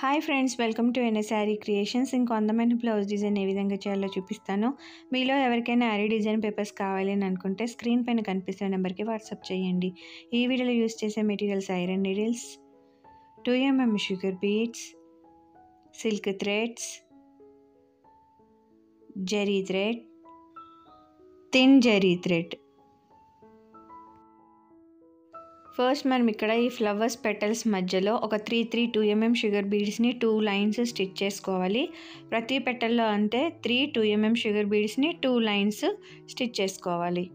hi friends welcome to NSR creations ఇంకో అందమైన blouse design ఏ విధంగా చేయాలో చూపిస్తాను మీలో ఎవరికైనా ఆరీ డిజైన్ పేపర్స్ కావాలి అని అనుకుంటే స్క్రీన్ పైన కనిపిస్తున్న నెంబర్కి వాట్సాప్ చేయండి ఈ వీడియోలో యూస్ చేసే materials iron needles two mm sugar beads silk threads zari thread thin zari thread first మనం ఇక్కడ ఈ ఫ్లవర్స్ పెటల్స్ మధ్యలో ఒక three three two mm sugar బీడ్స్ని టూ లైన్స్ స్టిచ్ చేసుకోవాలి ప్రతి పెటల్లో అంతే త్రీ టూ ఎంఎం షుగర్ బీడ్స్ని టూ లైన్స్ స్టిచ్ చేసుకోవాలి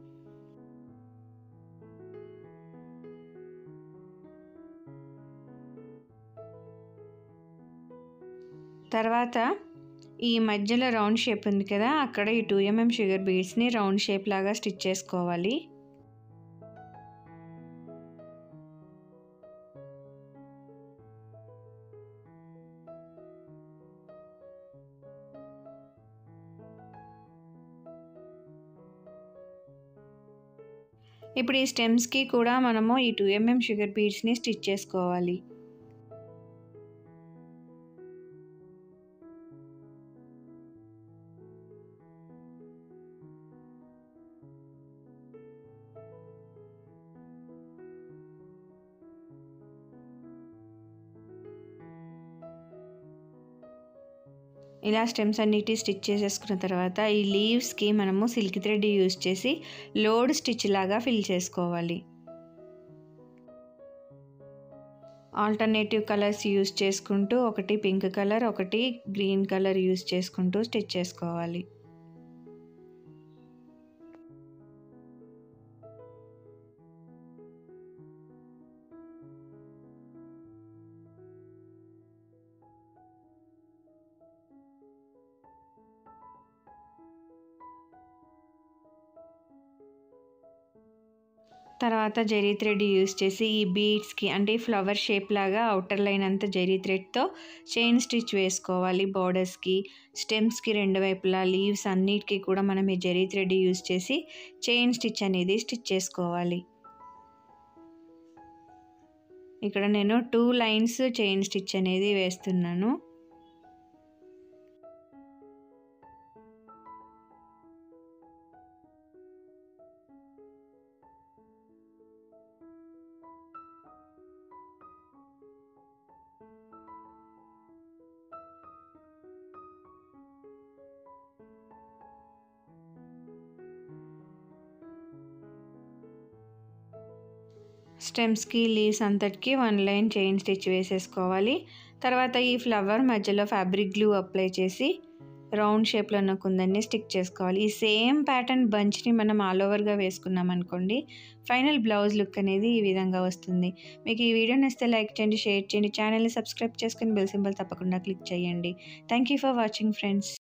తర్వాత ఈ మధ్యలో రౌండ్ షేప్ ఉంది కదా అక్కడ ఈ టూ ఎంఎం షుగర్ బీడ్స్ని రౌండ్ షేప్ లాగా స్టిచ్ చేసుకోవాలి ఇప్పుడు ఈ స్టెమ్స్కి కూడా మనము ఈ టూ ఎంఎం షుగర్ బీడ్స్ని స్టిచ్ చేసుకోవాలి ఇలా స్టెమ్స్ అన్నిటి స్టిచ్ చేసేసుకున్న తర్వాత ఈ లీవ్స్కి మనము సిల్క్ థ్రెడ్ యూస్ చేసి లోడ్ స్టిచ్ లాగా ఫిల్ చేసుకోవాలి ఆల్టర్నేటివ్ కలర్స్ యూస్ చేసుకుంటూ ఒకటి పింక్ కలర్ ఒకటి గ్రీన్ కలర్ యూస్ చేసుకుంటూ స్టిచ్ చేసుకోవాలి తర్వాత జరీ థ్రెడ్ యూస్ చేసి ఈ బీడ్స్కి అంటే ఫ్లవర్ షేప్ లాగా అవుటర్ లైన్ అంతా జరీ థ్రెడ్తో చైన్ స్టిచ్ వేసుకోవాలి బార్డర్స్కి స్టెమ్స్కి రెండు వైపులా లీవ్స్ అన్నిటికీ కూడా మనం ఈ జరీ థ్రెడ్ యూస్ చేసి చైన్ స్టిచ్ అనేది స్టిచ్ చేసుకోవాలి ఇక్కడ నేను టూ లైన్స్ చైన్ స్టిచ్ అనేది వేస్తున్నాను స్టెమ్స్కి లీవ్స్ అంతటికి వన్ లైన్ చైన్ స్టిచ్ వేసేసుకోవాలి తర్వాత ఈ ఫ్లవర్ మధ్యలో ఫ్యాబ్రిక్ గ్లూ అప్లై చేసి రౌండ్ షేప్లో ఉన్న కుందన్ని స్టిక్ చేసుకోవాలి ఈ సేమ్ ప్యాటర్న్ బంచ్ని మనం ఆల్ ఓవర్గా వేసుకున్నాం అనుకోండి ఫైనల్ బ్లౌజ్ లుక్ అనేది ఈ విధంగా వస్తుంది మీకు ఈ వీడియో నచ్చితే లైక్ చేయండి షేర్ చేయండి ఛానల్ని సబ్స్క్రైబ్ చేసుకుని బెల్ సింబల్ తప్పకుండా క్లిక్ చేయండి thank you for watching friends